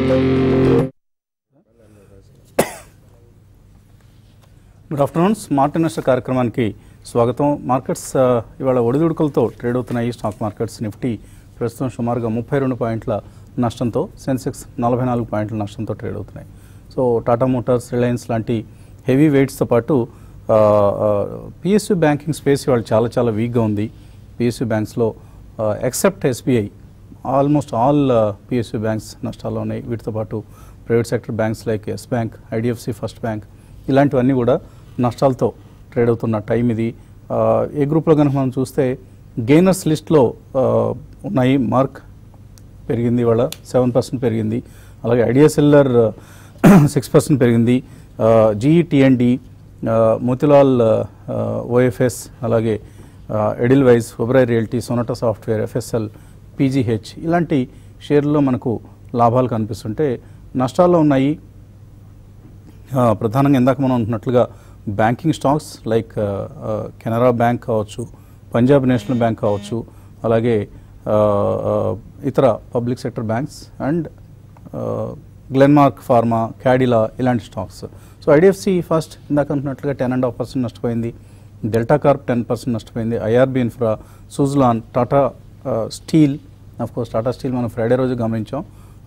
Good afternoon smart investor కార్యక్రమానికి స్వాగతం markets ఆ, ఇవాళ ఒడిదుడుకులతో ట్రేడ్ అవుతున్నాయి స్టాక్ మార్కెట్స్ నిఫ్టీ ప్రస్తుతం సుమారుగా ముప్పై రెండు పాయింట్ల నష్టంతో సెన్సెక్స్ నలభై నాలుగు పాయింట్ల నష్టంతో ట్రేడ్ అవుతున్నాయి సో టాటా మోటార్స్ రిలయన్స్ లాంటి హెవీ వెయిట్స్తో పాటు పిఎస్యు బ్యాంకింగ్ స్పేస్ ఇవాళ చాలా చాలా వీక్గా ఉంది పిఎస్యు బ్యాంక్స్లో except SBI almost all PSU banks నష్టాల్లో ఉన్నాయి వీటితో పాటు private sector banks like Yes Bank IDFC First Bank ఇలాంటివన్నీ కూడా నష్టాలతో ట్రేడ్ అవుతున్న టైం ఇది ఆ, ఏ గ్రూప్లో కనుక మనం చూస్తే గెయినర్స్ లిస్ట్లో ఉన్నాయి మార్క్ పెరిగింది ఇవాళ సెవెన్ పర్సెంట్ పెరిగింది అలాగే ఐడియాసెల్లర్ సిక్స్ పర్సెంట్ పెరిగింది జీఈటీఎన్డి మోతిలాల్ ఓఎఫ్ఎస్ అలాగే Edelweiss Oberoi Realty Sonata Software FSL PGH ఇలాంటి షేర్లలో మనకు లాభాలు కనిపిస్తుంటే నష్టాల్లో ఉన్నాయి ఆ, ప్రధానంగా ఇందాక మనం అంటున్నట్లుగా banking stocks like Canara Bank కావచ్చు పంజాబ్ నేషనల్ బ్యాంక్ కావచ్చు అలాగే ఆ, ఆ, ఇతర public sector banks and Glenmark Pharma Cadila ఇలాంటి స్టాక్స్ సో ఐడిఎఫ్సి ఫస్ట్ ఇందాక అంటున్నట్లుగా టెన్ అండ్ హాఫ్ పర్సెంట్ నష్టపోయింది డెల్టా కార్ప్ టెన్ పర్సెంట్ నష్టపోయింది IRB Infra Suzlon Tata Steel of course Tata Steel మనం ఫ్రైడే రోజు గమనించాం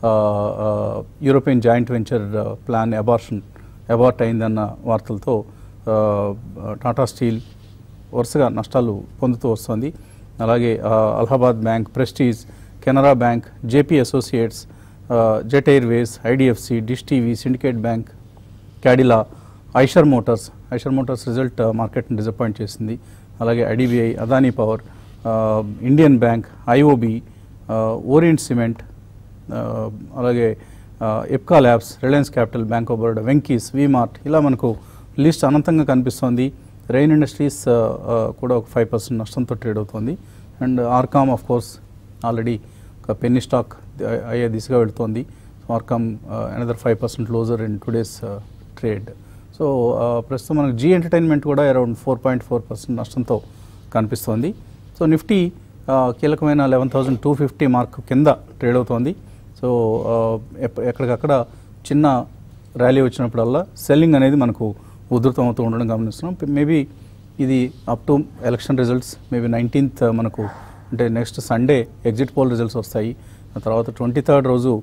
European joint venture plan abortion abort అయిందన్న వార్తలతో ఆ, టాటా స్టీల్ వరుసగా నష్టాలు పొందుతూ వస్తుంది అలాగే ఆ, Allahabad Bank Prestige Canara Bank JP Associates ఆ, Jet Airways IDFC Dish TV Syndicate Bank Cadila Eicher Motors Eicher Motors result ఆ, మార్కెట్ని డిసప్పాయింట్ చేసింది అలాగే ఐడిబిఐ అదానీ పవర్ ఆ, ఇండియన్ బ్యాంక్ ఐఓబి ఆ, ఓరియంట్ సిమెంట్ ఆ, అలాగే ఆ, Ipca Labs Reliance Capital Bank of Baroda Venky's V Mart ఇలా మనకు లిస్ట్ అనంతంగా కనిపిస్తోంది రెయిన్ ఇండస్ట్రీస్ ఆ, ఆ, కూడా ఒక ఫైవ్ పర్సెంట్ నష్టంతో ట్రేడ్ అవుతుంది and RCom of course already ఒక పెన్నీ స్టాక్ ద- అయ్యే దిశగా వెళుతోంది RCom another five percent loser in today's trade so ప్రస్తుతం మనకు జీ ఎంటర్టైన్మెంట్ కూడా around four point four percent నష్టంతో కనిపిస్తోంది సో నిఫ్టీ ఆ, కీలకమైన eleven thousand two fifty mark కింద ట్రేడ్ అవుతోంది సో ఆ, ఎప్ప- ఎక్కడికక్కడ చిన్న ర్యాలీ వచ్చినప్పుడల్లా సెల్లింగ్ అనేది మనకు ఉధృతం అవుతూ ఉండడం గమనిస్తున్నాం మేబీ ఇది up to election results maybe nineteenth మనకు అంటే next Sunday exit poll results వస్తాయి ఆ తర్వాత ట్వంటీ థర్డ్ రోజు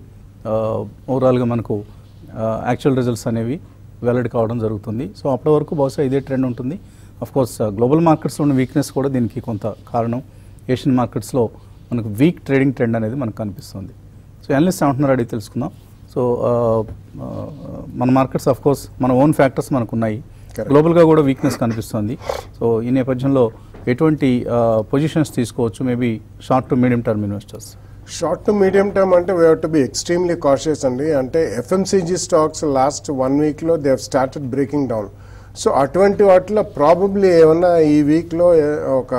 ఓవరాల్గా మనకు యాక్చువల్ రిజల్ట్స్ అనేవి వెల్లడి కావడం జరుగుతుంది సో అప్పటి వరకు బహుశా ఇదే ట్రెండ్ ఉంటుంది అఫ్ కోర్స్ గ్లోబల్ మార్కెట్స్లో ఉన్న వీక్నెస్ కూడా దీనికి కొంత కారణం ఏషియన్ మార్కెట్స్లో మనకు వీక్ ట్రేడింగ్ ట్రెండ్ అనేది మనకు కనిపిస్తుంది సో అనలిస్ట్ ఏమంటున్నారు అడిగి తెలుసుకుందాం సో ఆ, ఆ, మన మార్కెట్స్ ఆఫ్ కోర్స్ మన ఓన్ ఫ్యాక్టర్స్ మనకు ఉన్నాయి Correct. గ్లోబల్గా కూడా వీక్నెస్ కనిపిస్తుంది సో ఈ నేపథ్యంలో ఎటువంటి పొజిషన్స్ తీసుకోవచ్చు maybe short to medium term investors short to medium term అంటే we to be extremely cautious అండి అంటే ఎఫ్ఎంసీజీ స్టాక్స్ లాస్ట్ వన్ వీక్లో they have started breaking down so అటువంటి వాటిలో ప్రాబబ్లీ ఏమన్నా ఈ వీక్లో ఒక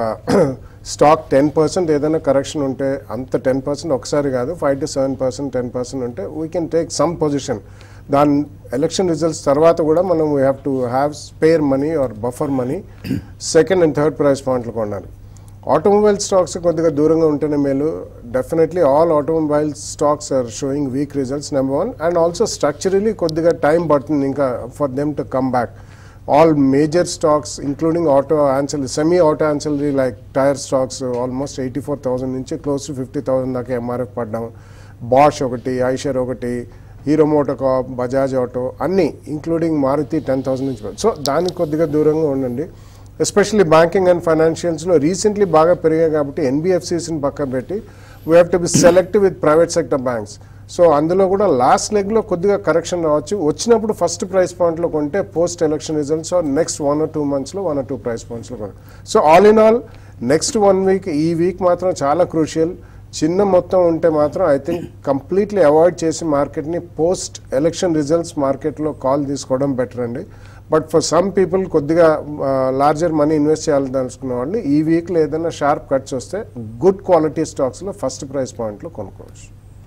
స్టాక్ టెన్ పర్సెంట్ ఏదైనా కరెక్షన్ ఉంటే అంత టెన్ పర్సెంట్ ఒకసారి కాదు five to seven percent ten percent ఉంటే we can take some position దాని ఎలక్షన్ రిజల్ట్స్ తర్వాత కూడా మనం we have to have spare money or buffer money second and third price పాయింట్లు కొనాలి ఆటోమొబైల్ స్టాక్స్ కొద్దిగా దూరంగా ఉంటేనే మేలు definitely all automobile stocks are showing weak results number one and also structurally కొద్దిగా టైం పడుతుంది ఇంకా for them to come back all major stocks including auto ఆన్సల్ semi auto ancillary like tyre stocks almost eighty four thousand నుంచి close to fifty thousand దాకా MRF పడ్డాం Bosch ఒకటి Eicher ఒకటి hero MotoCorp Bajaj Auto అన్నీ including Maruti ten thousand నుంచి so దానికి కొద్దిగా దూరంగా ఉండండి ఎస్పెషల్లీ బ్యాంకింగ్ అండ్ ఫైనాన్షియల్స్లో రీసెంట్లీ బాగా పెరిగాయి కాబట్టి ఎన్బిఎఫ్సిస్ని పక్కన పెట్టి we have to be selective with private sector banks so అందులో కూడా లాస్ట్ లెగ్లో కొద్దిగా కరెక్షన్ రావచ్చు వచ్చినప్పుడు ఫస్ట్ ప్రైస్ పాయింట్లో కొంటే post election results or next one or two మంత్స్లో వన్ ఆర్ టూ ప్రైస్ పాయింట్స్లో కొన so all in all next one week ఈ వీక్ మాత్రం చాలా క్రూషియల్ చిన్న మొత్తం ఉంటే మాత్రం ఐ థింక్ కంప్లీట్లీ అవాయిడ్ చేసి మార్కెట్ని పోస్ట్ ఎలక్షన్ రిజల్ట్స్ మార్కెట్లో కాల్ తీసుకోవడం బెటర్ అండి బట్ ఫర్ సమ్ పీపుల్ కొద్దిగా లార్జర్ మనీ ఇన్వెస్ట్ చేయాలని తెలుసుకున్న వాళ్ళు ఈ వీక్లో ఏదైనా షార్ప్ కట్స్ వస్తే గుడ్ క్వాలిటీ స్టాక్స్లో ఫస్ట్ ప్రైస్ పాయింట్లో కొనుక్కోవచ్చు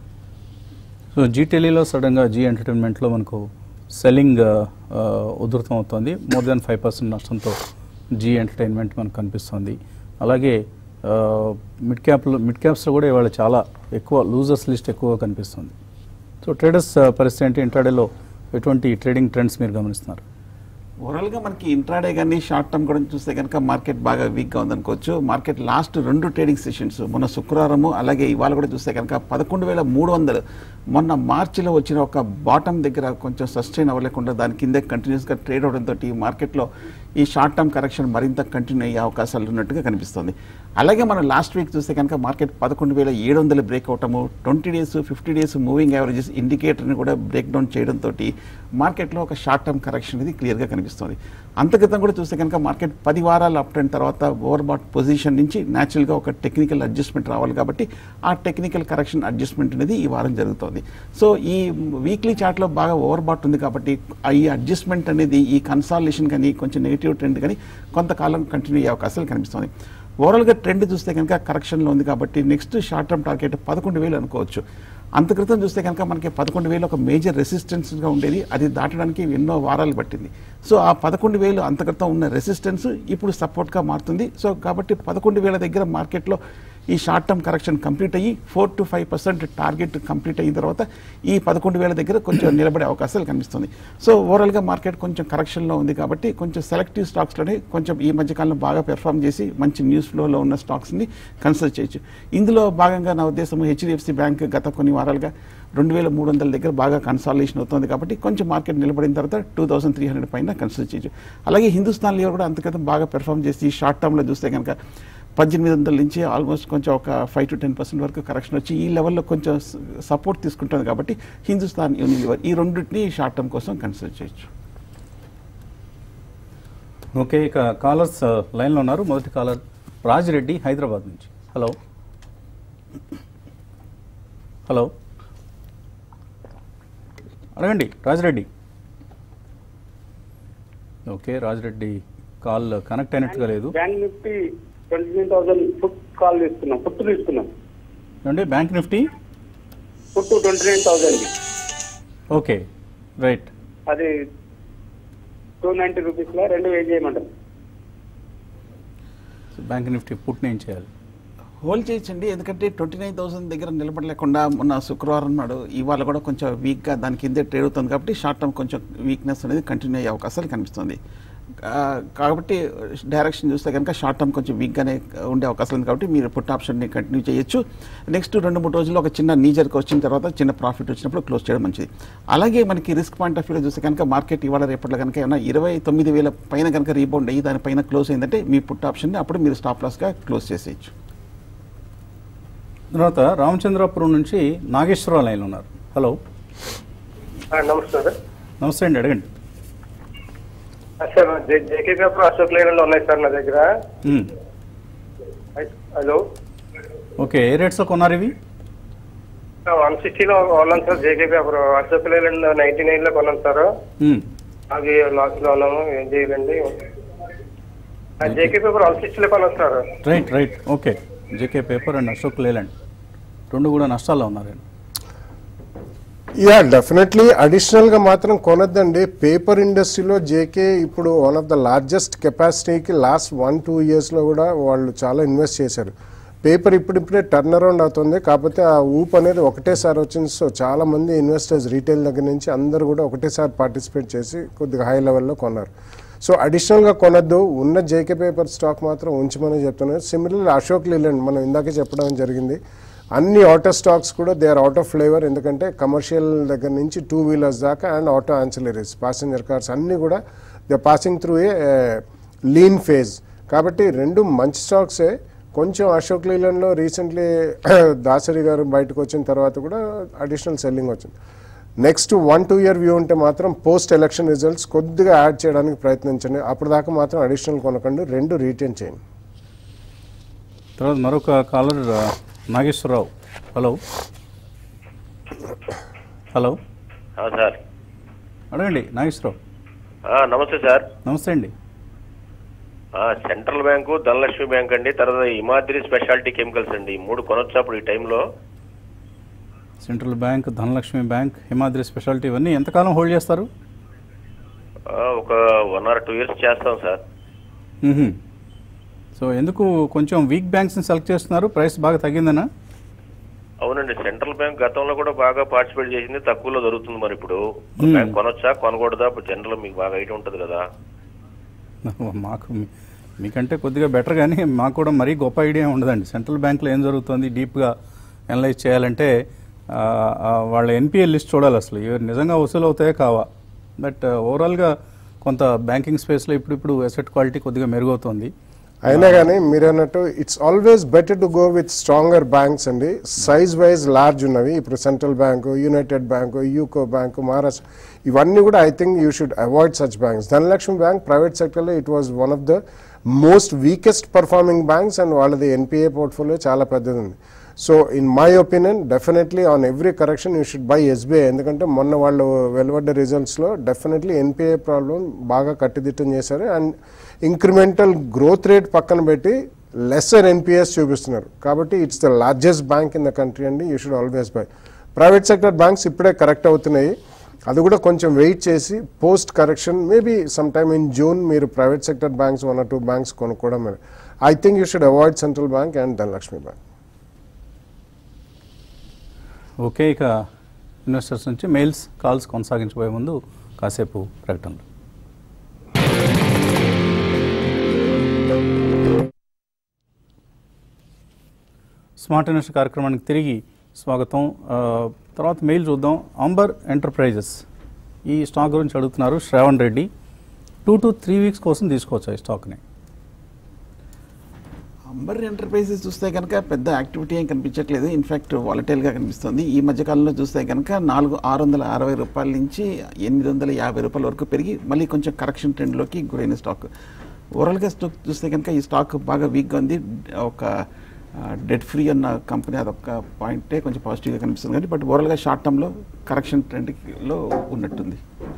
సో జీ టెలీలో సడన్గా జీ ఎంటర్టైన్మెంట్లో మనకు సెల్లింగ్ ఉధృతం అవుతుంది మోర్ దాన్ ఫైవ్ పర్సెంట్ నష్టంతో జీ ఎంటర్టైన్మెంట్ మనకు కనిపిస్తుంది అలాగే మిడ్ క్యాప్లో మిడ్ క్యాప్స్లో కూడా ఇవాళ చాలా ఎక్కువ లూజర్స్ లిస్ట్ ఎక్కువగా కనిపిస్తుంది సో ట్రేడర్స్ పరిస్థితి ఏంటి ఇంట్రాడేలో ఎటువంటి ట్రేడింగ్ ట్రెండ్స్ మీరు గమనిస్తున్నారు ఓవరాల్గా మనకి ఇంట్రాడే కానీ షార్ట్ టర్మ్ కూడా చూస్తే కనుక మార్కెట్ బాగా వీక్గా ఉందనుకోవచ్చు మార్కెట్ లాస్ట్ రెండు ట్రేడింగ్ సెషన్స్ మొన్న శుక్రవారము అలాగే ఇవాళ కూడా చూస్తే కనుక పదకొండు వేల మూడు వందలు మొన్న మార్చిలో వచ్చిన ఒక బాటమ్ దగ్గర కొంచెం సస్టైన్ అవ్వలేకుండా దాని కిందే కంటిన్యూస్గా ట్రేడ్ అవడంతో ఈ మార్కెట్లో ఈ షార్ట్ టర్మ్ కరెక్షన్ మరింత కంటిన్యూ అయ్యే అవకాశాలు ఉన్నట్టుగా కనిపిస్తుంది అలాగే మనం లాస్ట్ వీక్ చూస్తే కనుక మార్కెట్ పదకొండు వేల ఏడు వందలు బ్రేక్ అవటము twenty days fifty days moving averages ఇండికేటర్ని కూడా బ్రేక్ డౌన్ చేయడంతో మార్కెట్లో ఒక షార్ట్ టర్మ్ కరెక్షన్ అనేది క్లియర్గా కనిపిస్తుంది అంతక్రితం కూడా చూస్తే కనుక మార్కెట్ పది వారాలు అప్ ట్రెండ్ తర్వాత ఓవర్ బాట్ పొజిషన్ నుంచి న్యాచురల్గా ఒక టెక్నికల్ అడ్జస్ట్మెంట్ రావాలి కాబట్టి ఆ టెక్నికల్ కరెక్షన్ అడ్జస్ట్మెంట్ అనేది ఈ వారం జరుగుతోంది సో ఈ వీక్లీ చార్ట్లో బాగా ఓవర్ బాట్ ఉంది కాబట్టి ఆ ఈ అడ్జస్ట్మెంట్ అనేది ఈ కన్సాలేషన్ కానీ కొంచెం నెగిటివ్ ట్రెండ్ కానీ కొంతకాలం కంటిన్యూ అయ్యే అవకాశాలు కనిపిస్తుంది ఓవరాల్గా ట్రెండ్ చూస్తే కనుక కరెక్షన్లో ఉంది కాబట్టి నెక్స్ట్ షార్ట్ టర్మ్ టార్గెట్ పదకొండు వేలు అనుకోవచ్చు అంత క్రితం చూస్తే కనుక మనకి పదకొండు వేలు ఒక మేజర్ రెసిస్టెన్స్గా ఉండేది అది దాటడానికి ఎన్నో వారాలు పట్టింది సో ఆ పదకొండు వేలు అంత క్రితం ఉన్న రెసిస్టెన్స్ ఇప్పుడు సపోర్ట్గా మారుతుంది సో కాబట్టి పదకొండు వేల దగ్గర మార్కెట్లో ఈ షార్ట్ టర్మ్ కరెక్షన్ కంప్లీట్ అయ్యి four to five percent target complete అయిన తర్వాత ఈ పదకొండు వేల దగ్గర కొంచెం నిలబడే అవకాశాలు కనిపిస్తుంది సో ఓవరాల్గా మార్కెట్ కొంచెం కరెక్షన్లో ఉంది కాబట్టి కొంచెం సెలెక్టివ్ స్టాక్స్లోనే కొంచెం ఈ మధ్యకాలంలో బాగా పెర్ఫామ్ చేసి మంచి న్యూస్ ఫ్లోలో ఉన్న స్టాక్స్ని కన్సిడర్ చేయొచ్చు ఇందులో భాగంగా నా ఉద్దేశం హెచ్డిఎఫ్సి బ్యాంక్ గత కొన్ని వారాలుగా రెండు వేల మూడు వందల దగ్గర బాగా కన్సాలేషన్ అవుతుంది కాబట్టి కొంచెం మార్కెట్ నిలబడిన తర్వాత టూ థౌసండ్ త్రీ హండ్రెడ్ పైన కన్సిడర్ చేయొచ్చు అలాగే హిందుస్థాన్ లీవర్ కూడా అంతక్రితం బాగా పెర్ఫామ్ చేసి షార్ట్ టర్మ్లో చూస్తే కనుక పద్దెనిమిది వందల నుంచి ఆల్మోస్ట్ కొంచెం ఒక ఫైవ్ టు టెన్ పర్సెంట్ వరకు కరెక్షన్ వచ్చి ఈ లెవెల్లో కొంచెం సపోర్ట్ తీసుకుంటుంది కాబట్టి హిందుస్థాన్ యూనిలివర్ ఈ రెండింటిని షార్ట్ టర్మ్ కోసం కన్సిడర్ చేయొచ్చు ఓకే ఇక కాలర్స్ లైన్లో ఉన్నారు మొదటి కాలర్ రాజ్ రెడ్డి హైదరాబాద్ నుంచి హలో హలో అడగండి Raja Reddy okay Raja Reddy call connect అయినట్టుగా లేదు Bank Nifty twenty nine thousand put call తీసుకున్నాం ఫుట్ తీసుకున్నాం ఏమండి Bank Nifty put twenty nine thousand okay right అది టూ నైన్టీ రూపీస్ లో రెండు వేలు చేయమంటారు బ్యాంక్ నిఫ్టీ పుట్ని ఏం చేయాలి హోల్డ్ చేయొచ్చండి ఎందుకంటే ట్వంటీ నైన్ థౌసండ్ దగ్గర నిలబడలేకుండా మొన్న శుక్రవారం నాడు ఇవాళ కూడా కొంచెం వీక్గా దాని కిందే ట్రేడ్ అవుతుంది కాబట్టి షార్ట్ టర్మ్ కొంచెం వీక్నెస్ అనేది కంటిన్యూ అయ్యే అవకాశాలు కనిపిస్తుంది ఆ, కాబట్టి డైరెక్షన్ చూస్తే కనుక షార్ట్ టర్మ్ కొంచెం వీక్గానే ఉండే అవకాశం ఉంది కాబట్టి మీరు పుట్ ఆప్షన్ని కంటిన్యూ చేయొచ్చు నెక్స్ట్ రెండు మూడు రోజుల్లో ఒక చిన్న నీజర్కి వచ్చిన తర్వాత చిన్న ప్రాఫిట్ వచ్చినప్పుడు క్లోజ్ చేయడం మంచిది అలాగే మనకి రిస్క్ పాయింట్ ఆఫ్ వ్యూలో చూస్తే కనుక మార్కెట్ ఇవాళ రేపట్లో కనుక ఏమైనా ఇరవై తొమ్మిది వేల పైన కనుక రీబౌండ్ అయ్యి దానిపైన క్లోజ్ అయిందంటే మీ పుట్ ఆప్షన్ని అప్పుడు మీరు స్టాప్ లాస్గా క్లోజ్ చేసేయచ్చు తర్వాత రామచంద్రాపురం నుంచి నాగేశ్వరరావు లైన్లో ఉన్నారు హలో నమస్కారం నమస్తే అండి అడగండి సార్ జేకే పేపర్ అశోక్ లేనంలో ఉన్నాయి సార్ నా దగ్గర మ్మ్. హలో ఓకే ఏ రేట్స్లో కొన్నారు ఇవి వన్ సిక్స్టీలో ఉన్నాను sir JK Paper Ashok Leyland ninety nine లో కొన్నాను సార్ మ్మ్. అవి లాస్ లో ఉన్నాము ఏం చేయాలండి జేకే పేపర్ వన్ సిక్స్టీలో కొన్నాను sir right right okay JK Paper and Ashok Leyland రెండు కూడా నష్టాల్లో ఉన్నారండి యా డెఫినెట్లీ అడిషనల్గా మాత్రం కొనొద్దండి పేపర్ ఇండస్ట్రీలో జేకే ఇప్పుడు వన్ ఆఫ్ ద లార్జెస్ట్ కెపాసిటీకి లాస్ట్ వన్ టూ ఇయర్స్లో కూడా వాళ్ళు చాలా ఇన్వెస్ట్ చేశారు పేపర్ ఇప్పుడిప్పుడే టర్న్ అరౌండ్ అవుతుంది కాకపోతే ఆ ఊపు అనేది ఒకటేసారి వచ్చింది సో చాలా మంది ఇన్వెస్టర్స్ రీటైల్ దగ్గర నుంచి అందరూ కూడా ఒకటేసారి పార్టిసిపేట్ చేసి కొద్దిగా హై లెవెల్లో కొన్నారు సో అడిషనల్గా కొనొద్దు ఉన్న జేకే పేపర్ స్టాక్ మాత్రం ఉంచమని చెప్తున్నారు సిమిలర్ అశోక్ లీలాండ్ మనం ఇందాకే చెప్పడం జరిగింది అన్ని ఆటో స్టాక్స్ కూడా they are out of flavour ఎందుకంటే కమర్షియల్ దగ్గర నుంచి టూ వీలర్స్ దాకా and auto ancillaries passenger cars అన్నీ కూడా they passing through a lean phase కాబట్టి రెండు మంచి స్టాక్సే కొంచెం అశోక్ లీలన్లో రీసెంట్లీ దాసరి గారు బయటకు వచ్చిన తర్వాత కూడా అడిషనల్ సెల్లింగ్ వచ్చింది next one two year view ఉంటే మాత్రం పోస్ట్ ఎలక్షన్ రిజల్ట్స్ కొద్దిగా యాడ్ చేయడానికి ప్రయత్నించండి అప్పటిదాకా మాత్రం అడిషనల్ కొనకండి రెండు రీటైన్ చేయండి తర్వాత మరొక కాలర్ ఆ, నాగేశ్వరరావు హలో హలో ఆ, సార్ అడగండి నాగేశ్వరరావు ఆ, నమస్తే సార్ నమస్తే అండి ఆ, సెంట్రల్ బ్యాంకు ధనలక్ష్మి బ్యాంక్ అండి తర్వాత హిమాద్రి స్పెషాలిటీ కెమికల్స్ అండి ఈ మూడు కొనొచ్చా అప్పుడు ఈ టైంలో Central Bank Dhanlaxmi Bank Himadri Speciality ఇవన్నీ ఎంతకాలం హోల్డ్ చేస్తారు ఆ, ఒక వన్ ఆర్ టూ ఇయర్స్ చేస్తాం సార్ మ్హూ. సో ఎందుకు కొంచెం వీక్ బ్యాంక్స్ని సెలెక్ట్ చేస్తున్నారు ప్రైస్ బాగా తగ్గిందనా అవునండి సెంట్రల్ బ్యాంక్ గతంలో కూడా బాగా పార్టిసిపేట్ చేసింది తక్కువలో దొరుకుతుంది మరి ఇప్పుడు బ్యాంక్ కొనొచ్చా కొనకూడదా ఇప్పుడు జనరల్ మీకు బాగా ఐడియా ఉంటుంది కదా మాకు మీ- మీకంటే కొద్దిగా బెటర్ కానీ మాకు కూడా మరీ గొప్ప ఐడియా ఉండదండి సెంట్రల్ బ్యాంక్లో ఏం జరుగుతుంది డీప్గా అనలైజ్ చేయాలంటే ఆ, ఆ, వాళ్ళ ఎన్పిఎల్ లిస్ట్ చూడాలి అసలు ఇవి నిజంగా వసూలు అవుతాయో కావా బట్ ఓవరాల్గా కొంత బ్యాంకింగ్ స్పేస్లో ఇప్పుడు ఇప్పుడు అసెట్ క్వాలిటీ కొద్దిగా మెరుగవుతుంది అయినా కానీ మీరు అన్నట్టు it's always better to go with stronger banks అండి సైజ్ వైజ్ లార్జ్ ఉన్నవి ఇప్పుడు Central Bank United Bank UCO Bank Maharashtra ఇవన్నీ కూడా I think you should avoid such banks Dhanlaxmi Bank private సెక్టర్లో it was one of the most weakest performing banks and వాళ్ళది NPA portfolio చాలా పెద్దది ఉంది so in my opinion definitely on every correction you should buy SBI ఎందుకంటే మొన్న వాళ్ళు వెలువడ్డ రిజల్ట్స్లో definitely NPA problem బాగా కట్టుదిట్టం చేశారు అండ్ ఇంక్రిమెంటల్ గ్రోత్ రేట్ పక్కన పెట్టి లెస్సర్ ఎన్పిఎస్ చూపిస్తున్నారు కాబట్టి it's the largest bank in the country అండి you should always buy private sector banks ఇప్పుడే కరెక్ట్ అవుతున్నాయి అది కూడా కొంచెం వెయిట్ చేసి post correction maybe some time in June మీరు private sector banks one or two banks కొనుక్కోవడం I think you should avoid Central Bank and Dhanlaxmi Bank okay ఇక investors నుంచి మెయిల్స్ కాల్స్ కొనసాగించబోయే ముందు కాసేపు ప్రకటనలు స్మార్ట్ ఇన్వెస్టర్ కార్యక్రమానికి తిరిగి స్వాగతం ఆ, తర్వాత మెయిల్ చూద్దాం అంబర్ ఎంటర్ప్రైజెస్ ఈ స్టాక్ గురించి అడుగుతున్నారు Shravan Reddy two to three weeks కోసం తీసుకోవచ్చు ఈ స్టాక్ని అంబర్ ఎంటర్ప్రైజెస్ చూస్తే కనుక పెద్ద యాక్టివిటీ ఏం కనిపించట్లేదు ఇన్ఫ్యాక్ట్ వాలటైల్గా కనిపిస్తుంది ఈ మధ్యకాలంలో చూస్తే కనుక నాలుగు ఆరు వందల అరవై రూపాయల నుంచి ఎనిమిది వందల యాభై రూపాయల వరకు పెరిగి మళ్ళీ కొంచెం కరెక్షన్ ట్రెండ్లోకి గురైన స్టాక్ ఓవరాల్గా స్టాక్ చూస్తే కనుక ఈ స్టాక్ బాగా వీక్గా ఉంది ఒక డెట్ ఫ్రీ అన్న కంపెనీ అదొక పాయింటే కొంచెం పాజిటివ్గా కనిపిస్తుంది కానీ బట్ ఓవరాల్గా షార్ట్ టర్మ్లో కరెక్షన్ ట్రెండ్లో ఉన్నట్టుంది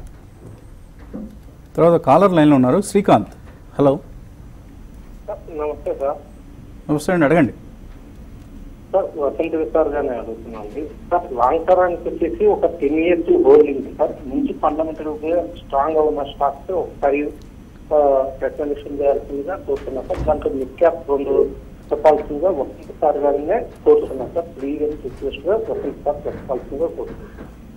తర్వాత కాలర్ లైన్లో ఉన్నారు శ్రీకాంత్ హలో నమస్తే సార్ నమస్తే అండి అడగండి సార్ వసంత విస్తార్ గారిని అడుగుతున్నాను సార్ లాంగ్ టర్మ్ వచ్చేసి ఒక టెన్ ఇయర్స్ హోల్డింగ్ సార్ మంచి ఫండమెంటల్ స్ట్రాంగ్ గా ఉన్న స్టాక్స్ ఒక ఫైవ్ రికమెండేషన్ చేయాల్సిందిగా కోరుతున్నాను సార్ దాంట్లో మిడ్ క్యాప్ రెండు చెప్పాల్సిందిగా వసంత సార్ గారినే కోరుతున్నాను సార్ ప్లీజ్ అని రిక్వెస్ట్ గా వసంత సార్ చెప్పాల్సిందిగా కోరుతున్నాను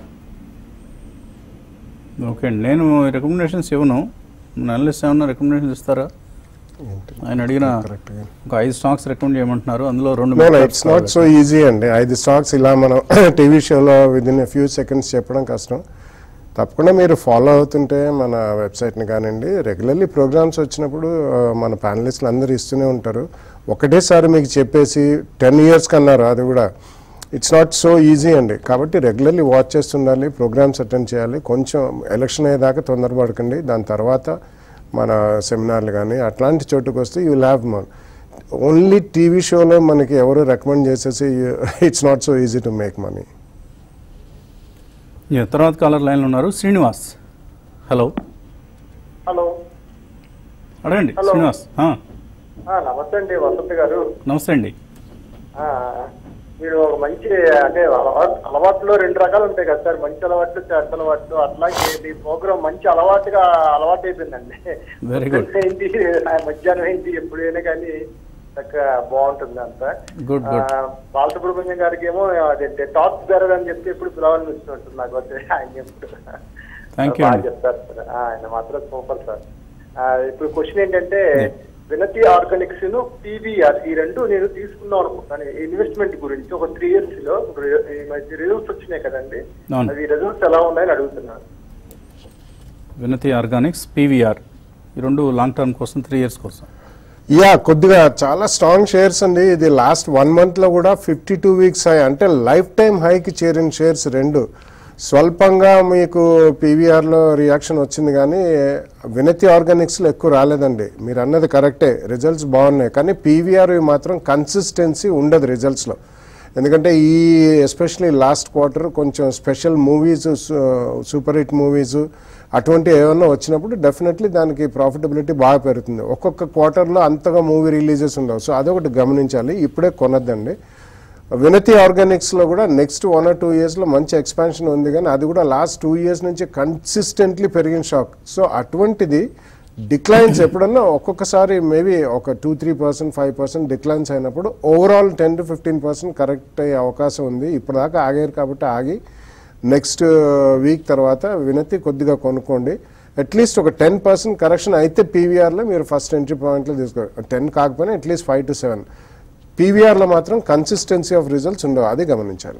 ఓకే అండి నేను రికమెండేషన్స్ ఇవ్వను మన అనలిస్ట్ ఏమన్నా రికమెండేషన్స్ ఇస్తారా ఆయన అడిగిన కరెక్ట్గా ఒక ఐదు స్టాక్స్ రికమెండ్ చేయమంటున్నారు అందులో రెండు నో mid-caps ఇట్స్ నాట్ కావాలి. సో ఈజీ అండి ఐదు స్టాక్స్ ఇలా మనం టీవీ షోలో విద్ ఇన్ ఫ్యూ సెకండ్స్ చెప్పడం కష్టం తప్పకుండా మీరు ఫాలో అవుతుంటే మన వెబ్సైట్ని కానివ్వండి రెగ్యులర్లీ ప్రోగ్రామ్స్ వచ్చినప్పుడు ఆ, మన ప్యానలిస్టులు అందరూ ఇస్తూనే ఉంటారు ఒకటేసారి మీకు చెప్పేసి టెన్ ఇయర్స్ కన్నారు అది కూడా ఇట్స్ నాట్ సో ఈజీ అండి కాబట్టి రెగ్యులర్లీ వాచ్ చేస్తుండాలి ప్రోగ్రామ్స్ అటెండ్ చేయాలి కొంచెం ఎలక్షన్ అయ్యేదాకా తొందరపడకండి దాని తర్వాత మన సెమినార్లు కానీ అట్లాంటి చోటుకు వస్తే you have man only TV షోలో మనకి ఎవరు రికమెండ్ చేసేసి it's not so easy to make money yeah, తర్వాత కాలర్ లైన్లో ఉన్నారు శ్రీనివాస్ హలో హలో అడగండి Hello. శ్రీనివాస్ ఆ, నమస్తే అండి వసంత్ గారు నమస్తే అండి ఆ, మీరు ఒక మంచి అంటే అలవాటు అలవాట్లో రెండు రకాలు ఉంటాయి కదా సార్ మంచి అలవాట్లు చెడ్డ అలవాట్లు అట్లాగే ఈ ప్రోగ్రామ్ మంచి అలవాటుగా అలవాటు అయిపోయిందండి Very good. పొద్దున్న ఏంటి ఆ, మధ్యాహ్నం ఏంటి ఎప్పుడైనా కానీ చక్కగా బాగుంటుంది అంతా Good, good. ఆ, బాలసుబ్రహ్మణ్యం గారికి ఏమో అదేంటి టాప్ బెరర్ అని చెప్పి ఎప్పుడు పిలవాలనిపిస్తుంటుంది నాకు వచ్చి ఆయన ఎప్పుడు Thank you బాగా అండి. చెప్తారు సార్ ఆ, ఆయన మాత్రం సూపర్ సార్ ఆ, ఇప్పుడు క్వశ్చన్ ఏంటంటే Yeah. వినతి ఆర్గానిక్స్ ను పీవీఆర్ ఈ రెండు నేను తీసుకుందాం అనుకుంటాను ఇన్వెస్ట్మెంట్ గురించి ఒక త్రీ ఇయర్స్ లో రి- ఈ మధ్య రిజల్ట్స్ వచ్చినాయి కదండి అవును. అవి రిజల్ట్స్ ఎలా ఉన్నాయని అడుగుతున్నాను వినతి ఆర్గానిక్స్ పీవీఆర్ ఈ రెండు లాంగ్ టర్మ్ కోసం త్రీ ఇయర్స్ కోసం యా కొద్దిగా చాలా స్ట్రాంగ్ షేర్స్ అండి ఇది లాస్ట్ వన్ మంత్లో కూడా ఫిఫ్టీ టూ వీక్స్ హై అంటే లైఫ్ టైం హైకి చేరిన షేర్స్ రెండు స్వల్పంగా మీకు పీవీఆర్లో రియాక్షన్ వచ్చింది కానీ వినతి ఆర్గానిక్స్లో ఎక్కువ రాలేదండి మీరు అన్నది కరెక్టే రిజల్ట్స్ బాగున్నాయి కానీ పీవీఆర్ మాత్రం కన్సిస్టెన్సీ ఉండదు రిజల్ట్స్లో ఎందుకంటే ఈ ఎస్పెషలీ లాస్ట్ క్వార్టర్ కొంచెం special movies super hit movies అటువంటి ఏమన్నా వచ్చినప్పుడు డెఫినెట్లీ దానికి ప్రాఫిటబిలిటీ బాగా పెరుగుతుంది ఒక్కొక్క క్వార్టర్లో అంతగా మూవీ రిలీజెస్ ఉండవు సో అదొకటి గమనించాలి ఇప్పుడే కొనద్దండి వినతి ఆర్గానిక్స్లో కూడా నెక్స్ట్ వన్ ఆర్ టూ ఇయర్స్లో మంచి ఎక్స్పాన్షన్ ఉంది కానీ అది కూడా లాస్ట్ టూ ఇయర్స్ నుంచి కన్సిస్టెంట్లీ పెరిగిన షాక్ సో అటువంటిది డిక్లైన్స్ ఎప్పుడన్నా ఒక్కొక్కసారి మేబీ ఒక two three percent five percent declines అయినప్పుడు overall ten to fifteen percent correct అయ్యే అవకాశం ఉంది ఇప్పటిదాకా ఆగారు కాబట్టి ఆగి నెక్స్ట్ వీక్ తర్వాత వినతి కొద్దిగా కొనుక్కోండి అట్లీస్ట్ ఒక టెన్ పర్సెంట్ కరెక్షన్ అయితే పీవీఆర్లో మీరు ఫస్ట్ ఎంట్రీ పాయింట్లో తీసుకో టెన్ కాకపోయినా అట్లీస్ట్ ఫైవ్ టు సెవెన్ పీవీఆర్లో మాత్రం కన్సిస్టెన్సీ ఆఫ్ రిజల్ట్స్ ఉండవు అది గమనించాలి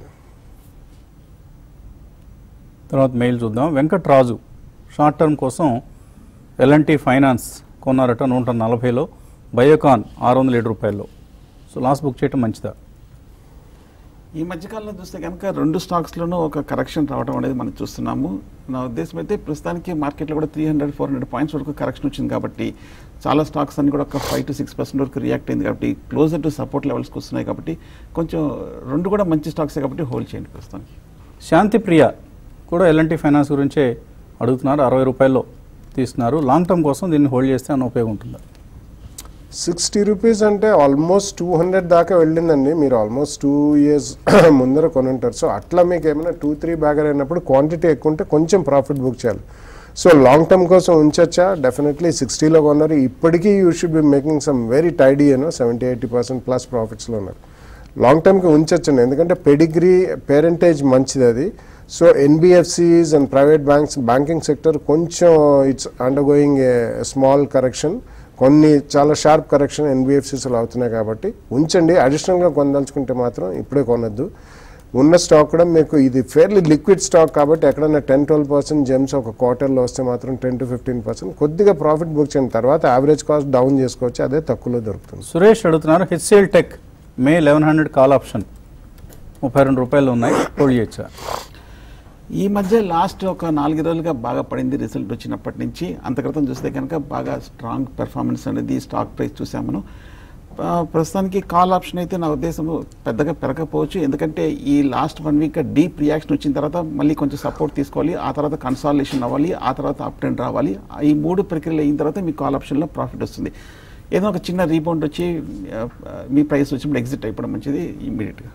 తర్వాత మెయిల్ చూద్దాం వెంకట్రాజు షార్ట్ టర్మ్ కోసం ఎల్ఎన్టీ ఫైనాన్స్ కొన్నారట నూట నలభైలో బయోకాన్ ఆరు వందల ఏడు రూపాయల్లో సో లాస్ బుక్ చేయటం మంచిదా ఈ మధ్యకాలంలో చూస్తే కనుక రెండు స్టాక్స్లోనూ ఒక కరెక్షన్ రావడం అనేది మనం చూస్తున్నాము నా ఉద్దేశం అయితే ప్రస్తుతానికి మార్కెట్లో కూడా three hundred four hundred points వరకు కరెక్షన్ వచ్చింది కాబట్టి చాలా స్టాక్స్ అన్ని కూడా ఒక ఫైవ్ టు సిక్స్ పర్సెంట్ వరకు రియాక్ట్ అయింది కాబట్టి క్లోజర్ టు సపోర్ట్ లెవెల్స్కి వస్తున్నాయి కాబట్టి కొంచెం రెండు కూడా మంచి స్టాక్సే కాబట్టి హోల్డ్ చేయండి ప్రస్తుతానికి శాంతి ప్రియ కూడా ఎల్ఎన్టీ ఫైనాన్స్ గురించే అడుగుతున్నారు అరవై రూపాయల్లో తీస్తున్నారు లాంగ్ టర్మ్ కోసం దీన్ని హోల్డ్ చేస్తే అని ఉపయోగం ఉంటుందా సిక్స్టీ రూపీస్ అంటే ఆల్మోస్ట్ టూ హండ్రెడ్ దాకా వెళ్ళిందండి మీరు ఆల్మోస్ట్ టూ ఇయర్స్ ముందర కొని ఉంటారు సో అట్లా మీకు ఏమైనా టూ త్రీ బ్యాగర్ అయినప్పుడు క్వాంటిటీ ఎక్కువ ఉంటే కొంచెం ప్రాఫిట్ బుక్ చేయాలి సో లాంగ్ టర్మ్ కోసం ఉంచొచ్చా డెఫినెట్లీ సిక్స్టీలో కొన్నారు ఇప్పటికీ you should be making some very tidy you know seventy eighty percent plus ప్రాఫిట్స్లో ఉన్నారు లాంగ్ టర్మ్కి ఉంచొచ్చండి ఎందుకంటే పెడిగ్రీ పేరెంటేజ్ మంచిది అది so NBFCs and private banks banking sector కొంచెం it's undergoing a small correction కొన్ని చాలా షార్ప్ కరెక్షన్ ఎన్బిఎఫ్సిస్లో అవుతున్నాయి కాబట్టి ఉంచండి అడిషనల్గా కొనదలుచుకుంటే మాత్రం ఇప్పుడే కొనొద్దు ఉన్న స్టాక్ కూడా మీకు ఇది ఫేర్లీ లిక్విడ్ స్టాక్ కాబట్టి ఎక్కడైనా టెన్ ట్వెల్వ్ పర్సెంట్ జెమ్స్ ఒక క్వార్టర్లో వస్తే మాత్రం టెన్ టు ఫిఫ్టీన్ పర్సెంట్ కొద్దిగా ప్రాఫిట్ బుక్ చేయండి తర్వాత యావరేజ్ కాస్ట్ డౌన్ చేసుకోవచ్చు అదే తక్కువలో దొరుకుతుంది సురేష్ అడుగుతున్నారు HCL tech May eleven hundred call option ముప్పై రెండు రూపాయలు ఉన్నాయి హోల్డ్ చేయొచ్చా ఈ మధ్య లాస్ట్ ఒక నాలుగు రోజులుగా బాగా పడింది రిజల్ట్ వచ్చినప్పటి నుంచి అంత క్రితం చూస్తే కనుక బాగా స్ట్రాంగ్ పెర్ఫార్మెన్స్ అనేది స్టాక్ ప్రైస్ చూసాము మనం. ఆ, ప్రస్తుతానికి కాల్ ఆప్షన్ అయితే నా ఉద్దేశం పెద్దగా పెరగకపోవచ్చు ఎందుకంటే ఈ last one week deep reaction వచ్చిన తర్వాత మళ్ళీ కొంచెం సపోర్ట్ తీసుకోవాలి ఆ తర్వాత కన్సాలేషన్ అవ్వాలి ఆ తర్వాత అప్ ట్రెండ్ రావాలి ఈ మూడు ప్రక్రియలు అయిన తర్వాత మీ కాల్ ఆప్షన్లో ప్రాఫిట్ వస్తుంది ఏదో ఒక చిన్న రీబౌండ్ వచ్చి ఆ, మీ ప్రైస్ వచ్చినప్పుడు ఎగ్జిట్ అయిపోవడం మంచిది ఇమ్మీడియట్గా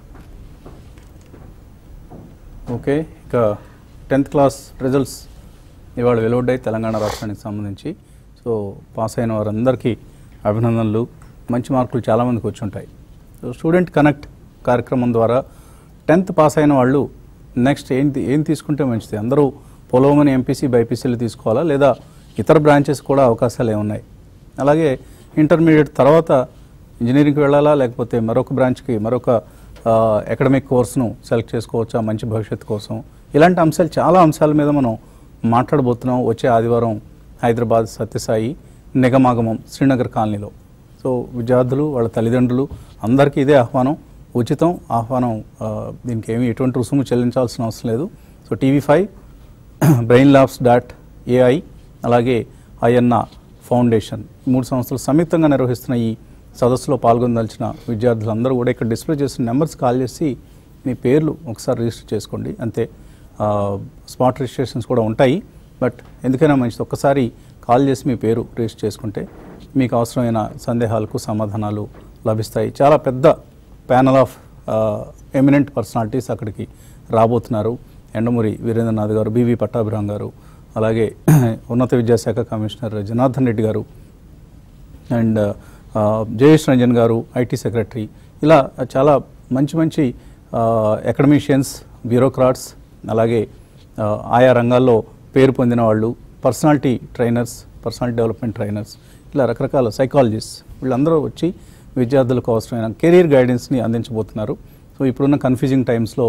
ఓకే ఇక టెన్త్ క్లాస్ రిజల్ట్స్ ఇవాళ వెలువడ్డాయి తెలంగాణ రాష్ట్రానికి సంబంధించి సో పాస్ అయిన వారందరికీ అభినందనలు మంచి మార్కులు చాలామందికి వచ్చి ఉంటాయి సో స్టూడెంట్ కనెక్ట్ కార్యక్రమం ద్వారా టెన్త్ పాస్ అయిన వాళ్ళు నెక్స్ట్ ఏంటి ఏం తీసుకుంటే మంచిది అందరూ పొలవమని ఎంపీసీ బైపీసీలు తీసుకోవాలా లేదా ఇతర బ్రాంచెస్ కూడా అవకాశాలు ఏమున్నాయి అలాగే ఇంటర్మీడియట్ తర్వాత ఇంజనీరింగ్కి వెళ్ళాలా లేకపోతే మరొక బ్రాంచ్కి మరొక అకాడమిక్ కోర్సును సెలెక్ట్ చేసుకోవచ్చా మంచి భవిష్యత్తు కోసం ఇలాంటి అంశాలు చాలా అంశాల మీద మనం మాట్లాడబోతున్నాం వచ్చే ఆదివారం హైదరాబాద్ సత్యసాయి నిగమాగమం శ్రీనగర్ కాలనీలో సో విద్యార్థులు వాళ్ళ తల్లిదండ్రులు అందరికీ ఇదే ఆహ్వానం ఉచితం ఆహ్వానం ఆ, దీనికి ఏమీ ఎటువంటి రుసుము చెల్లించాల్సిన అవసరం లేదు so TV five brain labs dot AI అలాగే ఐఎన్ఆ ఫౌండేషన్ ఈ మూడు సంస్థలు సంయుక్తంగా నిర్వహిస్తున్న ఈ సదస్సులో పాల్గొనదలిచిన విద్యార్థులందరూ కూడా ఇక్కడ డిస్ప్లే చేసిన నెంబర్స్ కాల్ చేసి మీ పేర్లు ఒకసారి రిజిస్టర్ చేసుకోండి అంతే ఆ, స్మార్ట్ రిజిస్ట్రేషన్స్ కూడా ఉంటాయి బట్ ఎందుకైనా మంచిది ఒక్కసారి కాల్ చేసి మీ పేరు రిజిస్టర్ చేసుకుంటే మీకు అవసరమైన సందేహాలకు సమాధానాలు లభిస్తాయి చాలా పెద్ద ప్యానల్ ఆఫ్ ఎమినెంట్ పర్సనాలిటీస్ అక్కడికి రాబోతున్నారు ఎండమూరి వీరేంద్రనాథ్ గారు బివి పట్టాభిరామ్ గారు అలాగే ఉన్నత విద్యాశాఖ కమిషనర్ జనార్దన్ రెడ్డి గారు అండ్ జయేష్ రంజన్ గారు ఐటీ సెక్రటరీ ఇలా చాలా మంచి మంచి అకాడమిషియన్స్ బ్యూరోక్రాట్స్ అలాగే ఆ, ఆయా రంగాల్లో పేరు పొందిన వాళ్ళు personality trainers personality development trainers ఇలా రకరకాల సైకాలజిస్ట్ వీళ్ళందరూ వచ్చి విద్యార్థులకు అవసరమైన కెరీర్ గైడెన్స్ని అందించబోతున్నారు సో ఇప్పుడున్న కన్ఫ్యూజింగ్ టైమ్స్లో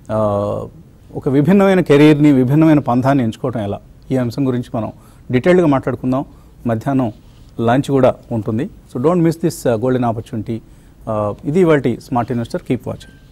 ఒక విభిన్నమైన కెరీర్ని విభిన్నమైన పంథాన్ని ఎంచుకోవడం ఎలా ఈ అంశం గురించి మనం డీటెయిల్డ్గా మాట్లాడుకుందాం మధ్యాహ్నం లంచ్ కూడా ఉంటుంది so don't miss this golden opportunity ఇది వాటి స్మార్ట్ ఇన్వెస్టర్ కీప్ వాచింగ్